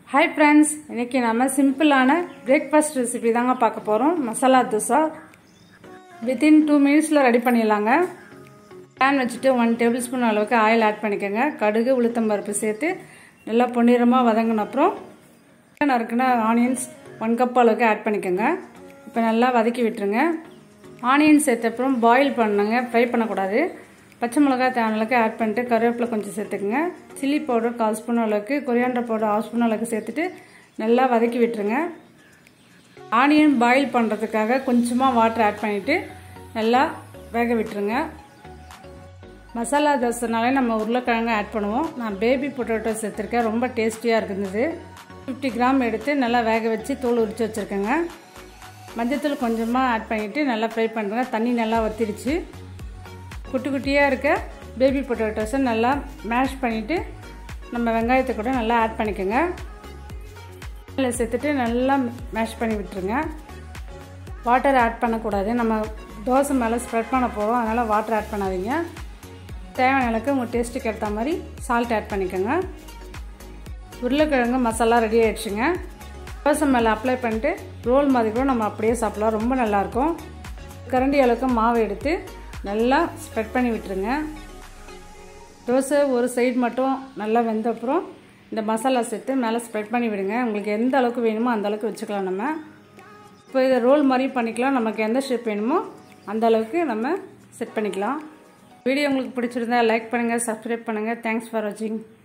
hi friends இன்றைக்கி நம்ம சிம்பிளான பிரேக்ஃபாஸ்ட் ரெசிபி தாங்க பார்க்க போகிறோம் மசாலா தோசை வித்தின் டூ மினிட்ஸில் ரெடி பண்ணிடலாங்க பேன் வச்சுட்டு ஒன் டேபிள் ஸ்பூன் அளவுக்கு ஆயில் ஆட் பண்ணிக்கோங்க கடுகு உளுத்தம்பருப்பு சேர்த்து நல்லா பொன்னிறமாக வதங்கின அப்புறம் நறுக்குன ஆனியன்ஸ் ஒன் கப் அளவுக்கு ஆட் பண்ணிக்கோங்க இப்போ நல்லா வதக்கி விட்டுருங்க ஆனியன் சேர்த்த அப்புறம் பாயில் பண்ணுங்க ஃப்ரை பண்ணக்கூடாது பச்சை மிளகாய் தேவையான அளவுக்கு ஆட் பண்ணிட்டு கருவேப்பிலை கொஞ்சம் சேர்த்துக்குங்க சில்லி பவுடர் கால் ஸ்பூன் அளவுக்கு கொரியாண்டர் பவுடர் ஹாஃப் ஸ்பூன் அளவுக்கு சேர்த்துட்டு நல்லா வதக்கி விட்டுருங்க ஆனியன் பாயில் பண்ணுறதுக்காக கொஞ்சமாக வாட்டர் ஆட் பண்ணிவிட்டு நல்லா வேக விட்டுருங்க மசாலா தோசைனாலே நம்ம உருளைக்கிழங்கு ஆட் பண்ணுவோம் நான் பேபி பொட்டேட்டோ சேர்த்துருக்கேன் ரொம்ப டேஸ்டியாக இருக்குது ஃபிஃப்டி கிராம் எடுத்து நல்லா வேக வச்சு தோல் உரித்து வச்சுருக்கேங்க மஞ்சத்தூள் கொஞ்சமாக ஆட் பண்ணிவிட்டு நல்லா ஃப்ரை பண்ணுறேங்க தண்ணி நல்லா வத்திடுச்சு குட்டி குட்டியாக இருக்க பேபி பொட்டேட்டோஸை நல்லா மேஷ் பண்ணிவிட்டு நம்ம வெங்காயத்தை கூட நல்லா ஆட் பண்ணிக்கோங்க அதில் சேர்த்துட்டு நல்லா மேஷ் பண்ணி விட்டுருங்க வாட்டர் ஆட் பண்ணக்கூடாது நம்ம தோசை மேலே ஸ்ப்ரெட் பண்ண போகிறோம் அதனால் வாட்டர் ஆட் பண்ணாதீங்க தேவையான அளவுக்கு உங்கள் டேஸ்ட்டுக்கு ஏற்ற மாதிரி சால்ட் ஆட் பண்ணிக்கோங்க உருளைக்கிழங்கு மசாலா ரெடி ஆகிடுச்சுங்க தோசை மேலே அப்ளை பண்ணிட்டு ரோல் மாதிரி கூட நம்ம அப்படியே சாப்பிட்லாம் ரொம்ப நல்லாயிருக்கும் கரண்டி அளவுக்கு மாவு எடுத்து நல்லா ஸ்ப்ரெட் பண்ணி விட்டுருங்க தோசை ஒரு சைடு மட்டும் நல்லா வெந்த அப்புறம் இந்த மசாலா சேர்த்து மேலே ஸ்ப்ரெட் பண்ணி விடுங்க உங்களுக்கு எந்த அளவுக்கு வேணுமோ அந்த அளவுக்கு வச்சுக்கலாம் நம்ம இப்போ இதை ரோல் மாதிரி பண்ணிக்கலாம் நமக்கு எந்த ஷேப் வேணுமோ அந்த அளவுக்கு நம்ம செட் பண்ணிக்கலாம் வீடியோ உங்களுக்கு பிடிச்சிருந்தா லைக் பண்ணுங்கள் சப்ஸ்கிரைப் பண்ணுங்கள் தேங்க்ஸ் ஃபார் வாட்சிங்